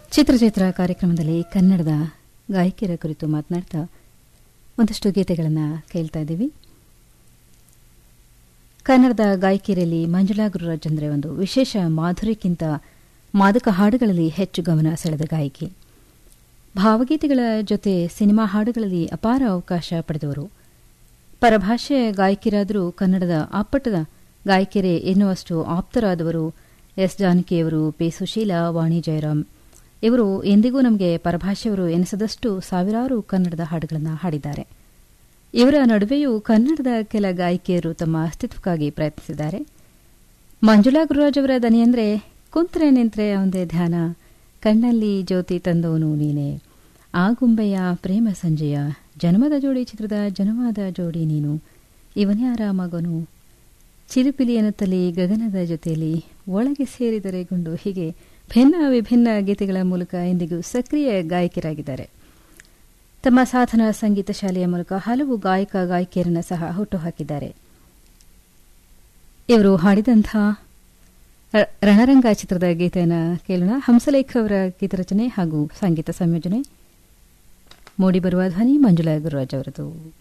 ಚಿತ್ರಚಿತ್ರ ಕಾರ್ಯಕ್ರಮದಲ್ಲಿ ಕನ್ನಡದ ಗಾಯಕಿಯರ ಕುರಿತು ಮಾತನಾಡ್ತಾ ಒಂದಷ್ಟು ಗೀತೆಗಳನ್ನು ಕೇಳ್ತಾ ಇದ್ದೀವಿ ಕನ್ನಡದ ಗಾಯಕಿಯರಲ್ಲಿ ಮಂಜುಳಾ ಗುರುರಾಜ್ ಅಂದರೆ ಒಂದು ವಿಶೇಷ ಮಾಧುರ್ಯಕ್ಕಿಂತ ಮಾದಕ ಹಾಡುಗಳಲ್ಲಿ ಹೆಚ್ಚು ಗಮನ ಸೆಳೆದ ಗಾಯಕಿ ಭಾವಗೀತೆಗಳ ಜೊತೆ ಸಿನಿಮಾ ಹಾಡುಗಳಲ್ಲಿ ಅಪಾರ ಅವಕಾಶ ಪಡೆದವರು ಪರಭಾಷೆಯ ಗಾಯಕಿರಾದರೂ ಕನ್ನಡದ ಅಪ್ಪಟದ ಗಾಯಕಿಯರೇ ಎನ್ನುವಷ್ಟು ಆಪ್ತರಾದವರು ಎಸ್ ಜಾನಕಿಯವರು ಪಿ ಸುಶೀಲಾ ವಾಣಿ ಜಯರಾಮ್ ಇವರು ಎಂದಿಗೂ ನಮಗೆ ಪರಭಾಷೆಯವರು ಎನಿಸದಷ್ಟು ಸಾವಿರಾರು ಕನ್ನಡದ ಹಾಡುಗಳನ್ನು ಹಾಡಿದ್ದಾರೆ ಇವರ ನಡುವೆಯೂ ಕನ್ನಡದ ಕೆಲ ಗಾಯಕಿಯರು ತಮ್ಮ ಅಸ್ತಿತ್ವಕ್ಕಾಗಿ ಪ್ರಯತ್ನಿಸಿದ್ದಾರೆ ಮಂಜುಳಾ ಗುರುರಾಜ್ ಅವರ ದನಿಯಂದ್ರೆ ಕುಂತ್ರೆ ನಿಂತ್ರೆ ಅವಂದೇ ಧ್ಯಾನ ಕಣ್ಣಲ್ಲಿ ಜ್ಯೋತಿ ತಂದವನು ನೀನೆ ಆ ಗುಂಬೆಯ ಪ್ರೇಮ ಸಂಜೆಯ ಜನ್ಮದ ಜೋಡಿ ಚಿತ್ರದ ಜನ್ಮದ ಜೋಡಿ ನೀನು ಇವನ್ಯಾರ ಮಗನು ಚಿರುಪಿಲಿ ಎನ್ನುತ್ತಲೇ ಗಗನದ ಜೊತೆಯಲ್ಲಿ ಒಳಗೆ ಸೇರಿದರೆ ಗುಂಡು ಹೀಗೆ ಭಿನ್ನ ವಿಭಿನ್ನ ಗೀತೆಗಳ ಮೂಲಕ ಇಂದಿಗೂ ಸಕ್ರಿಯ ಗಾಯಕಿಯರಾಗಿದ್ದಾರೆ ತಮ್ಮ ಸಾಧನ ಸಂಗೀತ ಶಾಲೆಯ ಮೂಲಕ ಹಲವು ಗಾಯಕ ಗಾಯಕಿಯರನ್ನು ಸಹ ಹುಟ್ಟುಹಾಕಿದ್ದಾರೆ ಇವರು ಹಾಡಿದಂಥ ರಣರಂಗ ಚಿತ್ರದ ಗೀತೆಯನ್ನು ಕೇಳೋಣ ಹಂಸಲೇಖ ಅವರ ಗೀತರಚನೆ ಹಾಗೂ ಸಂಗೀತ ಸಂಯೋಜನೆ ಮೂಡಿಬರುವ ಧ್ವನಿ ಮಂಜುಳಾ ಗುರುರಾಜ್ ಅವರದು